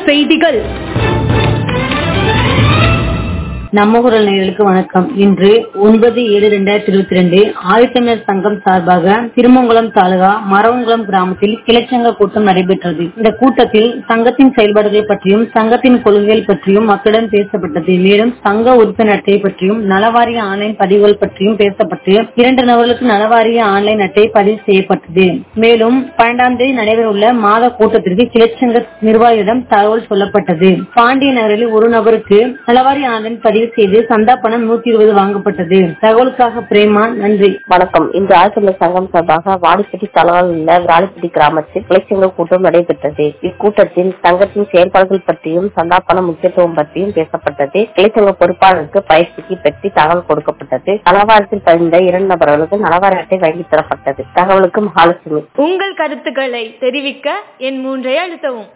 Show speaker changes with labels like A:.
A: செய்திகள்
B: நம்ம குரல் நேயர்களுக்கு வணக்கம் இன்று ஒன்பது ஏழு ரெண்டாயிரத்தி இருபத்தி ரெண்டு ஆதித்தமிழர் சங்கம் சார்பாக திருமங்கலம் தாலுகா மரவங்குளம் கிராமத்தில் கிளைச்சங்க கூட்டம் நடைபெற்றது இந்த கூட்டத்தில் சங்கத்தின் செயல்பாடுகள் பற்றியும் சங்கத்தின் கொள்கைகள் பற்றியும் மக்களிடம் பேசப்பட்டது மேலும் சங்க உறுப்பினர் அட்டை பற்றியும் நலவாரிய ஆன்லைன் பதிவுகள் பற்றியும் பேசப்பட்டு இரண்டு நபர்களுக்கு நலவாரிய ஆன்லைன் அட்டை பதிவு செய்யப்பட்டது மேலும் பன்னெண்டாம் தேதி நடைபெறவுள்ள மாத கூட்டத்திற்கு கிளைச்சங்க நிர்வாகியிடம் தகவல் சொல்லப்பட்டது பாண்டிய நகரில் ஒரு நபருக்கு நலவாரிய ஆன்லைன் பதிவு செய்து சந்தா பணம் நூத்தி இருபது வாங்கப்பட்டது தகவலுக்காக பிரேமா நன்றி
C: வணக்கம் இன்று ஆசிரியர் சங்கம் சார்பாக வாடிப்பட்டி தலவால் உள்ள விராலிப்பட்டி கிராமத்தில் கிளைச்சங்க கூட்டம் நடைபெற்றது இக்கூட்டத்தில் சங்கத்தின் செயல்பாடுகள் பற்றியும் சந்தாப்பண முக்கியத்துவம் பற்றியும் பேசப்பட்டது கிளைச்சங்க பொறுப்பாளருக்கு பயிற்சிக்கு பற்றி தகவல் கொடுக்கப்பட்டது நலவாரத்தில் பதிந்த இரண்டு நபர்களுக்கு நலவார அட்டை வழங்கி தரப்பட்டது தகவலுக்கு மகாலட்சுமி
A: உங்கள் கருத்துக்களை தெரிவிக்க என் மூன்றை அழுத்தவும்